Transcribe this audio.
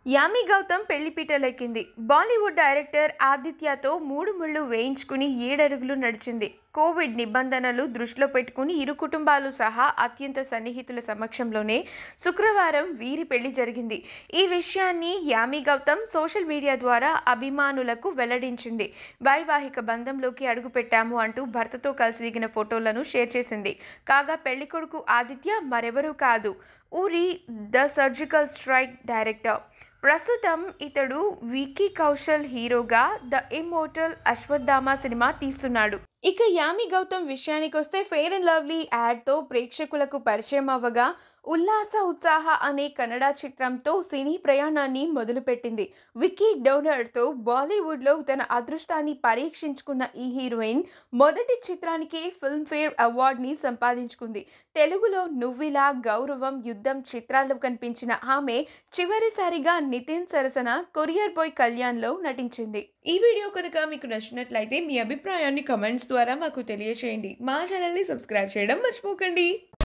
యామి గౌతమ్ పెళ్లిపీటలెక్కింది Bollywood director ఆదిత్యతో మూడు ముళ్ళు వేయించుకుని ఏడడుగులు నడిచింది కోవిడ్ నిబంధనలు దృష్టిలో పెట్టుకుని ఇరు కుటుంబాలు సహా అత్యంత సన్నిహితుల సమక్షంలోనే శుక్రవారం వీరి పెళ్లి జరిగింది ఈ విషయాన్ని యామి గౌతమ్ సోషల్ మీడియా ద్వారా అభిమానులకు వెల్లడించింది వైవాహిక బంధంలోకి అడుగుపెట్టాము అంటూ భర్తతో కలిసి దిగిన ఫోటోలను షేర్ చేసింది కాగా పెళ్లికొడుకు ఆదిత్య మరెవరూ కాదు ఊరి ద సర్జికల్ స్ట్రైక్ డైరెక్టర్ ప్రస్తుతం ఇతడు వికీ కౌశల్ హీరోగా ద ఇమ్మోర్టల్ అశ్వత్థామ సినిమా తీస్తున్నాడు ఇక యామి గౌతమ్ విషయానికి వస్తే ఫెయిర్ అండ్ లవ్లీ యాడ్తో ప్రేక్షకులకు పరిచయం అవ్వగా ఉల్లాస ఉత్సాహ అనే కన్నడ చిత్రంతో సినీ ప్రయాణాన్ని మొదలుపెట్టింది వికీ డోనర్తో బాలీవుడ్లో తన అదృష్టాన్ని పరీక్షించుకున్న ఈ హీరోయిన్ మొదటి చిత్రానికి ఫిల్మ్ఫేర్ అవార్డుని సంపాదించుకుంది తెలుగులో నువ్విలా గౌరవం యుద్ధం చిత్రాల్లో కనిపించిన ఆమె చివరిసారిగా నితిన్ సరసన కొరియర్ బాయ్ కళ్యాణ్లో నటించింది ఈ వీడియో కనుక మీకు నచ్చినట్లయితే మీ అభిప్రాయాన్ని కమెంట్స్ ద్వారా మాకు తెలియచేయండి మా ఛానల్ని సబ్స్క్రైబ్ చేయడం మర్చిపోకండి